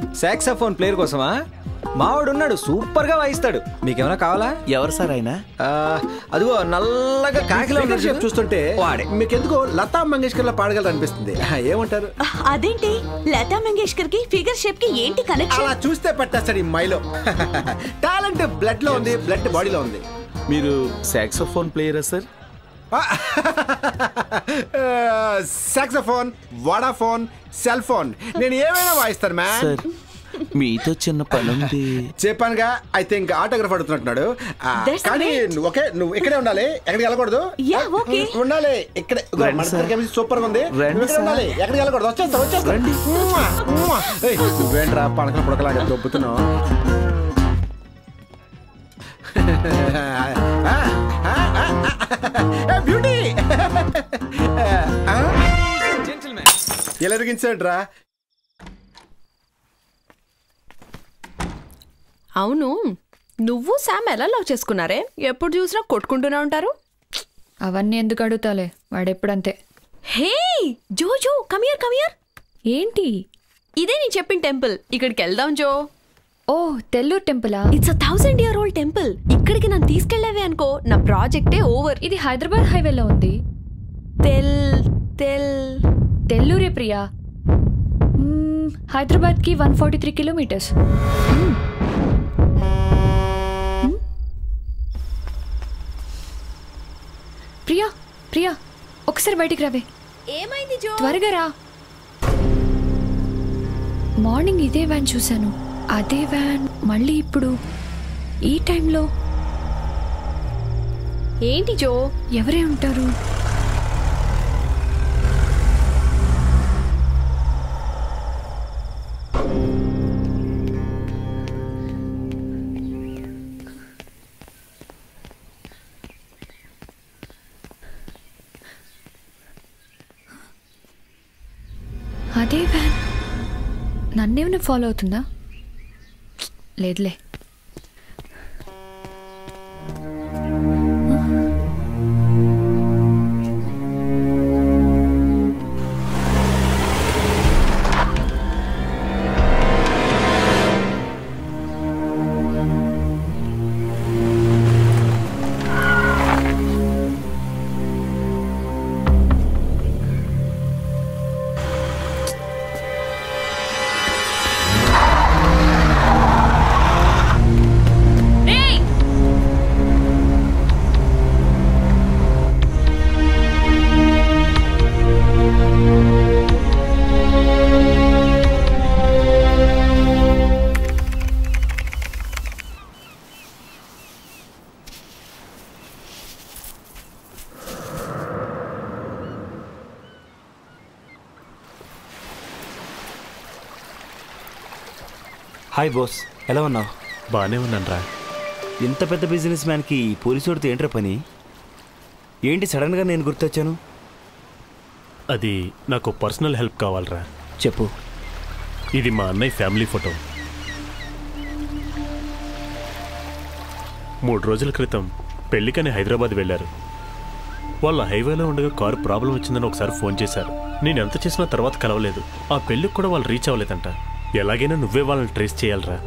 Saxophone player కోసమా మావాడు ఉన్నాడు సూపర్ గా వాయిస్తాడు మీకేమైనా కావాలా ఎవరు సార్ ఆయన ఆ, అదిగో నల్లగా కాకిలో ఉన్నాడు షేప్ చూడు. చూస్తుంటే వాడే మీకెందుకో లతా మంగేష్కర్ లా పాడగలరు అనిపిస్తుంది ఏమంటారు అదేంటి లతా మంగేష్కర్ కి ఫిగర్ షేప్ కి ఏంటి కనెక్షన్ అలా చూస్తే పట్టేస్తాడు ఈ మైలో టాలెంట్ బ్లడ్ లో ఉంది బ్లడ్ బాడీలో ఉంది మీరు సాక్సోఫోన్ ప్లేయరా sir saxophone Vodafone cell phone నేను ఏమైనా వాయిస్తాను మ్యాన్ సార్ మీతో చిన్న పని ఉంది చెప్పానుగా ఐ థింక్ ఆటోగ్రాఫ్ అడుగుతున్నట్టున్నాడు ఆ, That's కానీ great. నువ్వు ఓకే నువ్వు ఇక్కడే ఉండాలి ఎక్కడికి వెళ్ళకూడదు Yeah, okay. ఉండాలి ఇక్కడే ఇదిగో, రండి మన సార్. ఇద్దరికీ సూపర్ గా ఉంది రండి నువ్వు ఇక్కడే సార్. ఉండాలి ఎక్కడికి వెళ్ళకూడదు వచ్చేస్తా వచ్చేస్తా రండి. ఉమ్మా, ఉమ్మా. ఏయ్, నువ్వేంట్రా పడకల పుడకలాగా దొబ్బుతున్నావు బ్యూటీ ఎలా ఎరిగించాడ్రా అవును నువ్వు శామ్ ఎలా లవ్ చేసుకున్నారే ఎప్పుడు చూసినా కొట్టుకుంటూనే ఉంటారు అవన్నీ ఎందుకు అడుగుతాలే వాడెప్పుడంతే హే జో జో కమియర్ కమియర్ ఏంటి ఇదే నేను చెప్పిన టెంపుల్ ఇక్కడికి వెళ్దాం జో ఓ తెల్లూరు టెంపులా it's a thousand year old temple ఇక్కడికి నన్ను తీసుకెళ్ళావే అనుకో నా ప్రాజెక్టే ఓవర్ ఇది హైదరాబాద్ హైవేలో ఉంది తెల్ తెల్ తెల్లూరే ప్రియా మ్మ్, హైదరాబాద్కి one forty three kilometres Priya Priya ఒకసారి బయటికి రావే ఏమైంది జో త్వరగా రా మార్నింగ్ ఇదే వ్యాన్ చూశాను అదే వ్యాన్ మళ్ళీ ఇప్పుడు ఈ టైంలో ఏంటి జో ఎవరే ఉంటారు అదే వ్యాన్ నన్నేమైనా ఫాలో అవుతుందా లేదులే హాయ్ బాస్ ఎలా ఉన్నావు బాగానే ఉన్నానురా ఇంత పెద్ద బిజినెస్ మ్యాన్కి పోలీసుడితో ఏంట్రా పని ఏంటి సడన్గా నేను గుర్తొచ్చాను అది నాకు పర్సనల్ హెల్ప్ కావాలరా చెప్పు ఇది మా అన్నయ్య ఫ్యామిలీ ఫోటో మూడు రోజుల క్రితం పెళ్లికని హైదరాబాద్ వెళ్ళారు వాళ్ళ హైవేలో ఉండగా కారు ప్రాబ్లం వచ్చిందని ఒకసారి ఫోన్ చేశారు నేను ఎంత చేసినా తర్వాత కలవలేదు ఆ పెళ్ళికి కూడా వాళ్ళు రీచ్ అవ్వలేదంట ఎలాగైనా నువ్వే వాళ్ళని ట్రేస్ చేయాలరా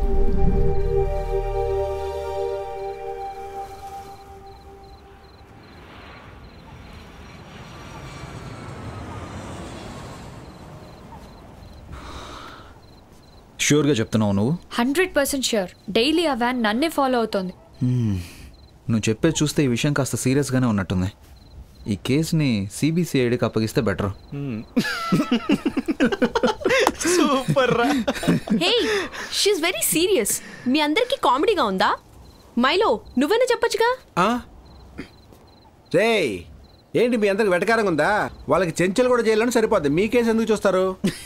షూర్గా చెప్తున్నావు నువ్వు హండ్రెడ్ పర్సెంట్ ష్యూర్ డైలీ ఆ వ్యాన్ నన్నే ఫాలో అవుతోంది నువ్వు చెప్పేది చూస్తే ఈ విషయం కాస్త సీరియస్గానే ఉన్నట్టుంది ఈ కేసుని సిబిసిఐడికి అప్పగిస్తే బెటర్ సూపర్ రా హే షీఈ్ వెరీ సీరియస్ మీ అందరికీ కామెడీగా ఉందా మైలో నువ్వైనా చెప్పొచ్చుగా రే ఏంటి మీ అందరికి వెటకారంగా ఉందా వాళ్ళకి చెంచలు కూడా చేయాలని సరిపోద్ది మీ కేసు ఎందుకు చూస్తారు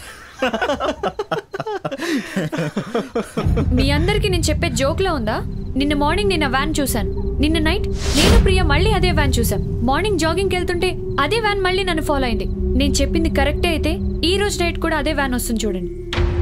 మీ అందరికీ నేను చెప్పే జోక్లో ఉందా నిన్న మార్నింగ్ నేను ఆ వ్యాన్ చూశాను నిన్న నైట్ నేను ప్రియ మళ్ళీ అదే వ్యాన్ చూసాం మార్నింగ్ జాగింగ్కి వెళ్తుంటే అదే వ్యాన్ మళ్ళీ నన్ను ఫాలో అయింది నేను చెప్పింది కరెక్టే అయితే ఈ రోజు నైట్ కూడా అదే వ్యాన్ వస్తుంది చూడండి